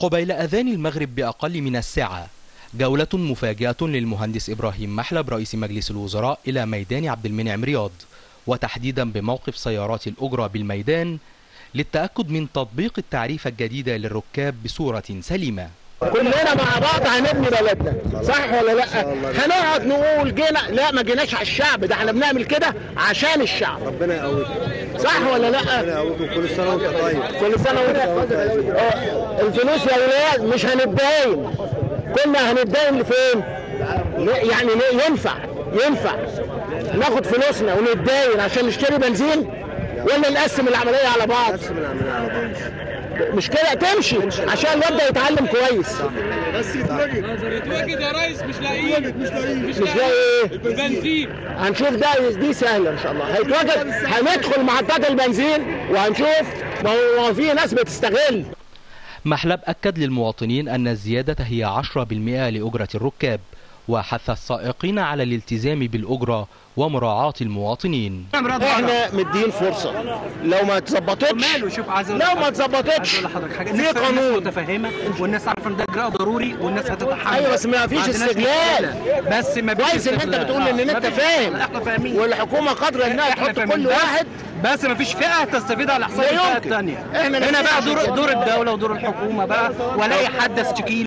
قبيل أذان المغرب بأقل من الساعة جولة مفاجئة للمهندس إبراهيم محلب رئيس مجلس الوزراء إلى ميدان عبد المنعم رياض وتحديدا بموقف سيارات الأجرة بالميدان للتأكد من تطبيق التعريفة الجديدة للركاب بصورة سليمة كلنا مع بعض هنبني بلدنا صح ولا لا هنقعد نقول جينا لا ما جيناش على الشعب ده احنا بنعمل كده عشان الشعب ربنا يقويكم صح ولا لا ربنا يقويكم كل سنه وانت طيب كل سنه وانت آه، الفلوس يا ولاد مش هنتداين كنا هنتداين لفين ن- يعني ن- ينفع ينفع ناخد فلوسنا ونتداين عشان نشتري بنزين ولا نقسم العمليه على بعض نفس من عملنا على بعض مش كده تمشي عشان الواد ده يتعلم كويس يتواجد يا ريس مش لاقيين مش لاقيين مش لاقي ايه بنزين هنشوف ده دي سهله ان شاء الله هيتواجد هندخل محطات البنزين وهنشوف ما هو في ناس بتستغل محلب أكد للمواطنين أن الزيادة هي 10% لأجرة الركاب وحث السائقين على الالتزام بالأجرة ومراعاة المواطنين احنا مدين فرصه لو ما اتظبطتش ماله شوف عايز أقول لو ما لحضرتك- اتظبطتش عايز أقول لحضرتك حاجه في الناس الناس قانون متفهمه والناس عارفه ان ده اجراء ضروري والناس هتتحمل أيوة، بس ما فيش عندناش استغلال. مشكلة. بس ما فيش كويس ان انت استغلال. بتقول ان آه، انت ما فيش- فاهم احنا فاهمين والحكومه قادره انها احنا تحط فاهمين كل بس- واحد بس ما فيش فئه تستفيد على حساب لا الفئه يمكن. الثانيه احنا هنا بقى نستفيد دور عشان دور كده. الدوله ودور الحكومه بقى ولا اي حد يشتكي